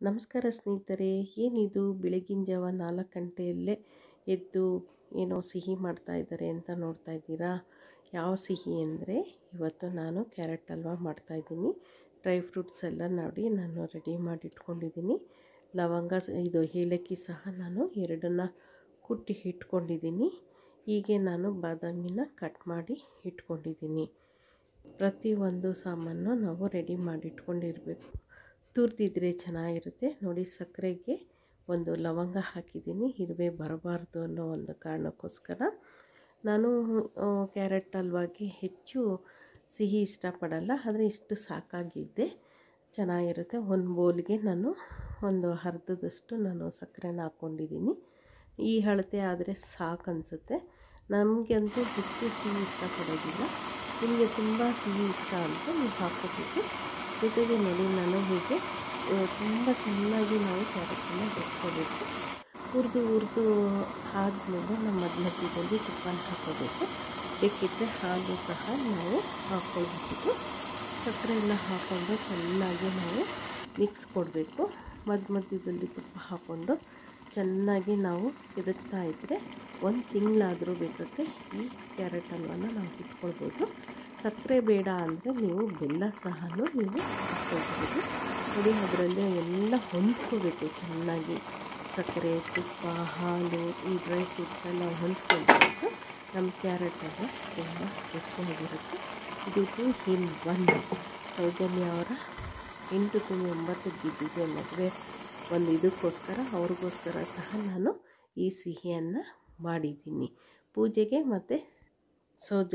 ನಮಸ್ಕಾರ ಸ್ನೇಹಿತರೆ ಏನಿದು ಬೆಳಗಿನ ಜಾವ ನಾಲ್ಕು ಗಂಟೆಯಲ್ಲೇ ಎದ್ದು ಏನೋ ಸಿಹಿ ಮಾಡ್ತಾ ಇದ್ದಾರೆ ಅಂತ ನೋಡ್ತಾ ಇದ್ದೀರಾ ಯಾವ ಸಿಹಿ ಅಂದರೆ ಇವತ್ತು ನಾನು ಕ್ಯಾರೆಟ್ ಹಲ್ವ ಮಾಡ್ತಾಯಿದ್ದೀನಿ ಡ್ರೈ ಫ್ರೂಟ್ಸ್ ಎಲ್ಲ ನೋಡಿ ನಾನು ರೆಡಿ ಮಾಡಿ ಇಟ್ಕೊಂಡಿದ್ದೀನಿ ಲವಂಗ ಸ- ಇದು ಏಲಕ್ಕಿ ಸಹ ನಾನು ಎರಡನ್ನ ಕುಟ್ಟಿ ಇಟ್ಕೊಂಡಿದ್ದೀನಿ ಹೀಗೆ ನಾನು ಬಾದಾಮಿನ ಕಟ್ ಮಾಡಿ ಇಟ್ಕೊಂಡಿದ್ದೀನಿ ಪ್ರತಿಯೊಂದು ಸಾಮಾನು ನಾವು ರೆಡಿ ಮಾಡಿ ಇಟ್ಕೊಂಡಿರಬೇಕು ತುರಿದಿದ್ರೆ ಚೆನ್ನಾಗಿರುತ್ತೆ ನೋಡಿ ಸಕ್ಕರೆಗೆ ಒಂದು ಲವಂಗ ಹಾಕಿದ್ದೀನಿ ಇರುವೆ ಬರಬಾರ್ದು ಅನ್ನೋ ಒಂದು ಕಾರಣಕ್ಕೋಸ್ಕರ ನಾನು ಆ, ಕ್ಯಾರೆಟ್ ಹಲ್ವಾಗೆ ಹೆಚ್ಚು ಸಿಹಿ ಇಷ್ಟಪಡಲ್ಲ ಆದರೆ ಇಷ್ಟು ಸಾಕಾಗಿದ್ದೆ ಚೆನ್ನಾಗಿರುತ್ತೆ ಒಂದು ಬೌಲ್ಗೆ ನಾನು ಒಂದು ಅರ್ಧದಷ್ಟು ನಾನು ಸಕ್ಕರೆನ ಹಾಕ್ಕೊಂಡಿದ್ದೀನಿ ಈ ಅಳತೆ ಆದರೆ ಸಾಕು ಅನಿಸುತ್ತೆ ನಮಗಂತೂ ಹೆಚ್ಚು ಸಿಹಿ ಇಷ್ಟಪಡೋದಿಲ್ಲ ನಿಮಗೆ ತುಂಬ ಸಿಹಿ ಇಷ್ಟ ಅಂತ ನೀವು ಹಾಕ್ಕೋಬೇಕು ಜೊತೆಗೆ ನೋಡಿ ನಾನು ಹೀಗೆ ಆ, ತುಂಬ ಚೆನ್ನಾಗಿ ನಾವು ಕ್ಯಾರೆಟನ್ನು ಬೆಳ್ಕೋಬೇಕು ಹುರಿದು ಹುರಿದು ಆದಮೇಲೆ ನಮ್ಮ ಮಧ್ಯ ಮಧ್ಯದಲ್ಲಿ ತುಪ್ಪನ ಹಾಕೋಬೇಕು ಬೇಕಿದ್ದರೆ ಹಾಲು ಸಹ ನಾವು ಹಾಕ್ಕೊಳ್ಬೇಕು ಸಕ್ಕರೆ ಎಲ್ಲ ಹಾಕ್ಕೊಂಡು ಚೆನ್ನಾಗಿ ನಾವು ಮಿಕ್ಸ್ ಕೊಡಬೇಕು ಮಧ್ಯ ಮಧ್ಯದಲ್ಲಿ ತುಪ್ಪ ಹಾಕ್ಕೊಂಡು ಚೆನ್ನಾಗಿ ನಾವು ತಿರುಗ್ತಾ ಇದ್ದರೆ ಒಂದು ತಿಂಗಳಾದರೂ ಬೇಕಾದರೆ ಈ ಕ್ಯಾರೆಟ್ ಹಲ್ವನ ನಾವು ಇಟ್ಕೊಳ್ಬೋದು ಸಕ್ಕರೆ ಬೇಡ ಅಂದರೆ ನೀವು ಬೆಲ್ಲ ಸಹ ನೀವು ಹಾಕ್ಕೊಳ್ಬೋದು ನೋಡಿ ಅದರಲ್ಲಿ ಎಲ್ಲ ಹೊಂದ್ಕೋಬೇಕು ಚೆನ್ನಾಗಿ ಸಕ್ಕರೆ ತುಪ್ಪ ಹಾಲು ಈ ಡ್ರೈ ಫ್ರೂಟ್ಸ್ ಎಲ್ಲ ಹೊಂದ್ಕೊಳ್ಬೇಕು ನಮ್ಮ ಕ್ಯಾರೆಟ್ ಹಲ್ವ ತುಂಬ ರುಚಿಯಾಗಿರುತ್ತೆ ಇದು ಟು ಇನ್ ಒನ್ ಸೌಜನ್ಯ ಅವರ ಎಂಟು ತಿಂಗಳು ಒಂಬತ್ತು ಗಿದ್ದಿದೆ ಮದುವೆ ಒಂದು ಇದಕ್ಕೋಸ್ಕರ ಅವ್ರಿಗೋಸ್ಕರ ಸಹ ನಾನು ಈ ಸಿಹಿಯನ್ನು ಮಾಡಿದ್ದೀನಿ ಪೂಜೆಗೆ ಮತ್ತು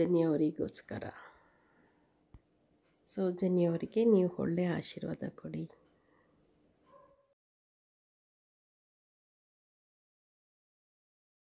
ಸೌಜನ್ಯವರಿಗೋಸ್ಕರ ಸೌಜನ್ಯವರಿಗೆ ನೀವು ಒಳ್ಳೆಯ ಆಶೀರ್ವಾದ ಕೊಡಿ